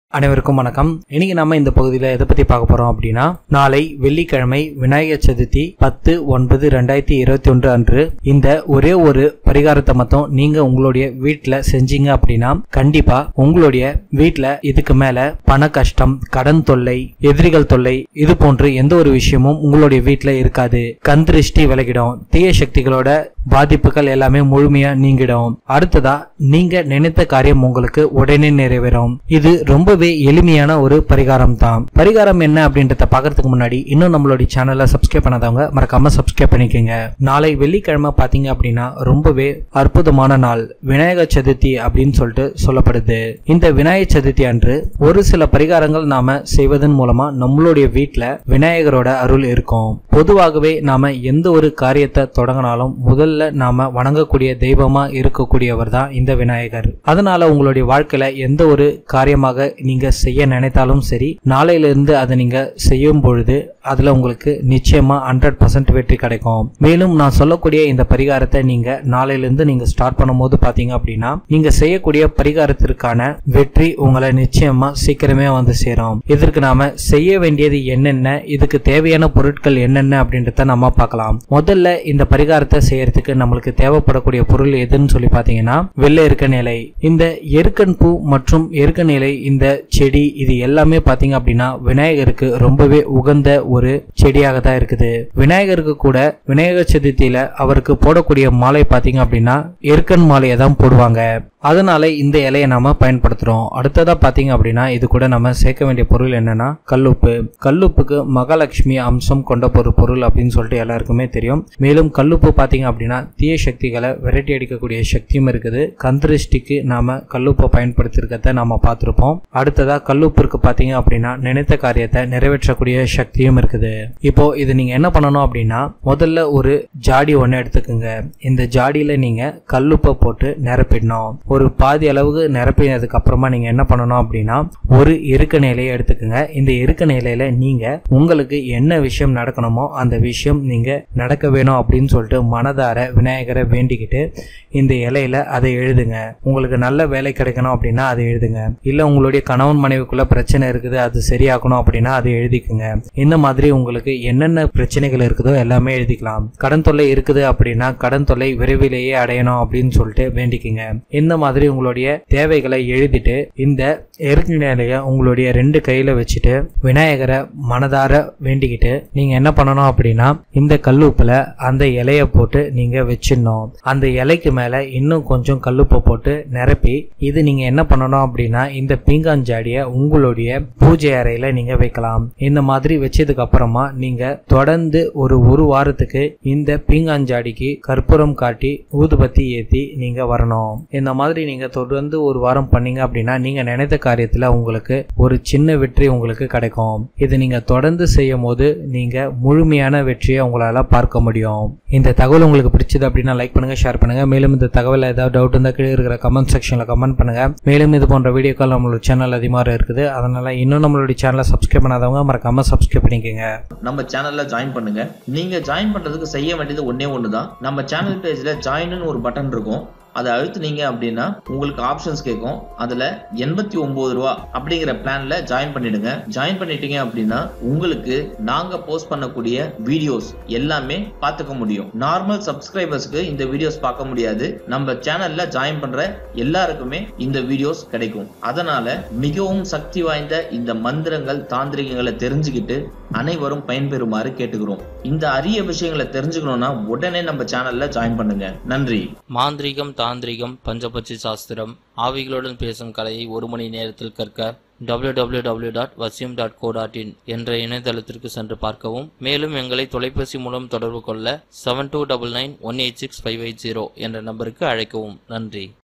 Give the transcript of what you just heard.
அனைவருக்கும் வணக்கம் இன்னைக்கு நம்ம இந்த பகுதியில் எதை பத்தி பார்க்க போறோம் அப்படின்னா நாளை வெள்ளிக்கிழமை விநாயகர் சதுர்த்தி பத்து ஒன்பது ரெண்டாயிரத்தி இருபத்தி ஒன்று அன்று இந்த ஒரே ஒரு பரிகாரத்தை மட்டும் நீங்க உங்களுடைய வீட்டில் செஞ்சீங்க அப்படின்னா கண்டிப்பா உங்களுடைய வீட்டில் இதுக்கு மேல பண கஷ்டம் கடன் தொல்லை எதிரிகள் தொல்லை இது போன்று எந்த ஒரு விஷயமும் உங்களுடைய வீட்டில் இருக்காது கண் திருஷ்டி விலகிடும் தீய சக்திகளோட பாதிப்புகள் எல்லாமே முழுமையா நீங்கிடும் அடுத்ததா நீங்க நினைத்த காரியம் உங்களுக்கு உடனே நிறைவேறும் இது ரொம்பவே எளிமையான ஒரு பரிகாரம் தான் பரிகாரம் என்ன அப்படின்றத பார்க்கறதுக்கு முன்னாடி இன்னும் நம்மளுடைய சேனலை சப்ஸ்கிரைப் பண்ணாதவங்க மறக்காம சப்ஸ்கிரைப் பண்ணிக்கோங்க நாளை வெள்ளிக்கிழமை பாத்தீங்க அப்படின்னா ரொம்பவே அற்புதமான நாள் விநாயகர் சதுர்த்தி அப்படின்னு சொல்லிட்டு சொல்லப்படுது இந்த விநாயகர் சதுர்த்தி அன்று ஒரு சில பரிகாரங்கள் நாம செய்வதன் மூலமா நம்மளுடைய வீட்ல விநாயகரோட அருள் இருக்கும் பொதுவாகவே நாம எந்த ஒரு காரியத்தை தொடங்கினாலும் முதல்ல நாம வணங்கக்கூடிய தெய்வமா இருக்கக்கூடியவர் தான் இந்த விநாயகர் அதனால உங்களுடைய வாழ்க்கையில எந்த ஒரு காரியமாக நீங்க செய்ய நினைத்தாலும் சரி நாளையிலிருந்து அதை நீங்க செய்யும் பொழுது அதுல உங்களுக்கு நிச்சயமா ஹண்ட்ரட் பர்சன்ட் வெற்றி கிடைக்கும் மேலும் நான் சொல்லக்கூடிய இந்த பரிகாரத்தை நீங்க நாளையிலிருந்து நீங்க ஸ்டார்ட் பண்ணும்போது பாத்தீங்க அப்படின்னா நீங்க செய்யக்கூடிய பரிகாரத்திற்கான வெற்றி உங்களை நிச்சயமா சீக்கிரமே வந்து சேரும் இதற்கு நாம செய்ய வேண்டியது என்னென்ன இதுக்கு தேவையான பொருட்கள் என்னென்ன அப்படின்றத நம்ம பார்க்கலாம் முதல்ல இந்த பரிகாரத்தை செய்யறதுக்கு நம்மளுக்கு தேவைப்படக்கூடிய பொருள் எதுன்னு சொல்லி பாத்தீங்கன்னா வெள்ளை எருக்கன் இலை இந்த எருக்கன் பூ மற்றும் எருக்கன் இலை இந்த செடி இது எல்லாமே பாத்தீங்க அப்படின்னா விநாயகருக்கு ரொம்பவே உகந்த ஒரு செடியாக தான் இருக்குது விநாயகருக்கு கூட விநாயகர் சதுர்த்தியில அவருக்கு போடக்கூடிய மாலை பாத்தீங்க அப்படின்னா எருக்கன் மாலையை தான் போடுவாங்க அதனால இந்த இலையை நாம பயன்படுத்துறோம் அடுத்ததா பாத்தீங்க அப்படின்னா இது கூட நம்ம சேர்க்க வேண்டிய பொருள் என்னன்னா கல்லுப்பு கல்லுப்புக்கு மகாலட்சுமி அம்சம் கொண்ட ஒரு பொருள் அப்படின்னு சொல்லிட்டு எல்லாருக்குமே தெரியும் மேலும் கல்லுப்பு பாத்தீங்க அப்படின்னா தீய சக்திகளை விரட்டி அடிக்கக்கூடிய சக்தியும் இருக்குது கந்திருஷ்டிக்கு நாம கல்லுப்பை பயன்படுத்திருக்கிறத நாம பார்த்திருப்போம் அடுத்ததா கல்லுப்பிற்கு பாத்தீங்க அப்படின்னா நினைத்த காரியத்தை நிறைவேற்றக்கூடிய சக்தியும் இருக்குது இப்போ இது நீங்க என்ன பண்ணணும் அப்படின்னா முதல்ல ஒரு ஜாடி ஒன்று எடுத்துக்கோங்க இந்த ஜாடியில நீங்க கல்லுப்பை போட்டு நிரப்பிடணும் ஒரு பாதி அளவுக்கு நிரப்பினதுக்கு அப்புறமா நீங்க என்ன பண்ணணும் அப்படின்னா ஒரு எருக்க நிலையை எடுத்துக்கோங்க இந்த எருக்க நிலையில நீங்க உங்களுக்கு என்ன விஷயம் நடக்கணுமோ அந்த விஷயம் நீங்க நடக்க வேணும் அப்படின்னு சொல்லிட்டு மனதார விநாயகரை வேண்டிக்கிட்டு இந்த இலையில அதை எழுதுங்க உங்களுக்கு நல்ல வேலை கிடைக்கணும் அப்படின்னா அதை எழுதுங்க இல்ல உங்களுடைய கணவன் மனைவிக்குள்ள பிரச்சனை இருக்குது அது சரியாக்கணும் அப்படின்னா அதை எழுதிக்குங்க இந்த மாதிரி உங்களுக்கு என்னென்ன பிரச்சனைகள் இருக்குதோ எல்லாமே எழுதிக்கலாம் கடன் தொல்லை இருக்குது அப்படின்னா கடன் தொல்லை விரைவிலேயே அடையணும் அப்படின்னு சொல்லிட்டு வேண்டிக்குங்க இந்த மாதிரி உங்களுடைய தேவைகளை எழுதிட்டு இந்த எருக்கு நிலைய உங்களுடைய ரெண்டு கையில வச்சுட்டு விநாயகரை மனதார வேண்டிக்கிட்டு நீங்க என்ன பண்ணணும் அப்படின்னா இந்த கல்லுப்புல அந்த இலைய போட்டு நீங்க வச்சிடணும் அந்த இலைக்கு மேல இன்னும் கொஞ்சம் கல்லுப்பை போட்டு நிரப்பி இது நீங்க என்ன பண்ணணும் அப்படின்னா இந்த பீங்காஞ்சாடிய உங்களுடைய பூஜை அறையில நீங்க வைக்கலாம் இந்த மாதிரி வச்சதுக்கு அப்புறமா நீங்க தொடர்ந்து ஒரு ஒரு வாரத்துக்கு இந்த பீங்காஞ்சாடிக்கு கற்பூரம் காட்டி ஊதுபத்தி ஏத்தி நீங்க வரணும் இந்த மாதிரி நீங்க தொடர்ந்து ஒரு வாரம் பண்ணீங்க அப்படின்னா நீங்க நினைத்த காரியத்துல உங்களுக்கு ஒரு சின்ன வெற்றி உங்களுக்கு கிடைக்கும் இது நீங்க தொடர்ந்து செய்யும் போது நீங்க முழுமையான வெற்றியை உங்களால பார்க்க முடியும் இந்த தகவல் உங்களுக்கு பிடிச்சது அப்படின்னா லைக் பண்ணுங்க ஷேர் பண்ணுங்க மேலும் இந்த தகவல் ஏதாவது டவுட் இருந்தால் கீழே இருக்கிற கமெண்ட் செக்ஷன்ல கமெண்ட் பண்ணுங்க மேலும் இது போன்ற வீடியோக்கள் நம்மளோட சேனல் அதிகமாக இருக்குது அதனால இன்னும் நம்மளுடைய சேனலை சப்ஸ்கிரைப் பண்ணாதவங்க மறக்காம சப்ஸ்கிரைப் பண்ணிக்கோங்க நம்ம சேனல்ல ஜாயின் பண்ணுங்க நீங்க ஜாயின் பண்றதுக்கு செய்ய வேண்டியது ஒண்ணே ஒண்ணுதான் நம்ம சேனல் பேஜ்ல ஜாயின்னு ஒரு பட்டன் இருக்கும் அதை அழுத்துனீங்க அப்படின்னா உங்களுக்கு ஆப்ஷன்ஸ் கேட்கும் அதுல எண்பத்தி ஒன்பது ரூபா அப்படிங்கிற பிளான்ல ஜாயின் பண்ணிடுங்க ஜாயின் பண்ணிட்டீங்க அப்படின்னா உங்களுக்கு நாங்க போஸ்ட் பண்ணக்கூடிய வீடியோஸ் எல்லாமே பார்த்துக்க முடியும் நார்மல் சப்ஸ்கிரைபர்ஸ்க்கு இந்த வீடியோஸ் பார்க்க முடியாது நம்ம சேனல்ல ஜாயின் பண்ற எல்லாருக்குமே இந்த வீடியோஸ் கிடைக்கும் அதனால மிகவும் சக்தி வாய்ந்த இந்த மந்திரங்கள் தாந்திரிகங்களை தெரிஞ்சுக்கிட்டு அனைவரும் பயன்பெறுமாறு கேட்டுக்கிறோம் இந்த அரிய விஷயங்களை தெரிஞ்சுக்கணும்னா உடனே நம்ம சேனல்ல ஜாயின் பண்ணுங்க நன்றி மாந்திரீகம் தாந்திரிகம் பஞ்சபட்சி சாஸ்திரம் ஆவிகளுடன் பேசும் கலையை ஒரு மணி நேரத்தில் கற்க www.vasyum.co.in டாட் வசியம் டாட் கோ டாட் இன் என்ற இணையதளத்திற்கு சென்று பார்க்கவும் மேலும் எங்களை தொலைபேசி மூலம் தொடர்பு கொள்ள seven two double nine one eight six five eight zero என்ற நம்பருக்கு அழைக்கவும் நன்றி